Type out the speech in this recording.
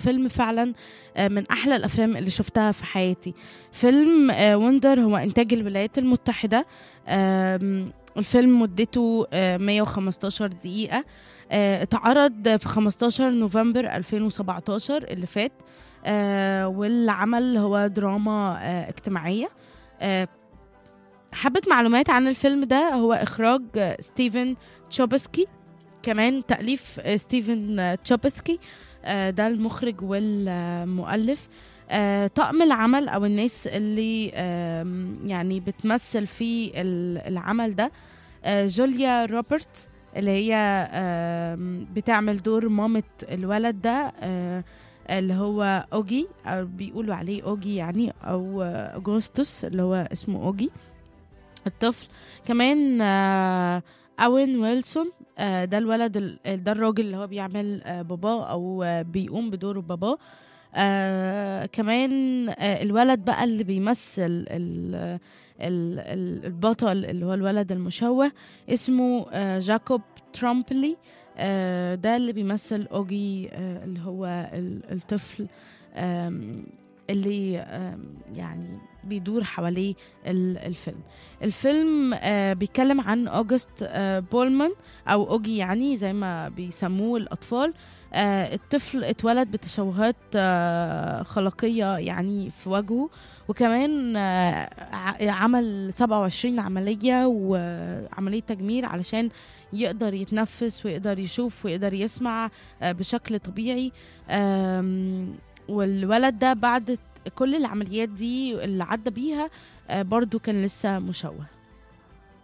فيلم فعلا آه، من احلى الافلام اللي شفتها في حياتي فيلم وندر هو انتاج الولايات المتحده آم، الفيلم مدته آه، 115 دقيقه آه، اتعرض في 15 نوفمبر 2017 اللي فات آه، والعمل هو دراما آه، اجتماعيه آه، حبة معلومات عن الفيلم ده هو إخراج آه، ستيفن تشوبسكي كمان تأليف آه، ستيفن آه، تشوبسكي آه، ده المخرج والمؤلف آه، طقم العمل أو الناس اللي آم، يعني بتمثل في ال- العمل ده آه، جوليا روبرت اللي هي آم، بتعمل دور مامة الولد ده آه، اللي هو اوجي او بيقولوا عليه اوجي يعني او آه، اغسطس اللي هو اسمه اوجي الطفل كمان آه، اوين ويلسون آه، ده الولد ال- ده الراجل اللي هو بيعمل آه، باباه او آه، بيقوم بدور باباه آه كمان آه الولد بقى اللي بيمثل ال ال ال البطل اللي هو الولد المشوه اسمه آه جاكوب ترامبلي آه ده اللي بيمثل اوجي آه اللي هو ال- الطفل آم، اللي آم، يعني بيدور حواليه ال- الفيلم الفيلم آه بيتكلم عن اوجست آه بولمان او اوجي يعني زي ما بيسموه الاطفال آه الطفل اتولد بتشوهات آه خلقيه يعني في وجهه وكمان آه ع- عمل 27 عمليه وعمليه تجميل علشان يقدر يتنفس ويقدر يشوف ويقدر يسمع آه بشكل طبيعي آم، والولد ده بعد كل العمليات دي اللي عدى بيها آه برضو كان لسه مشوه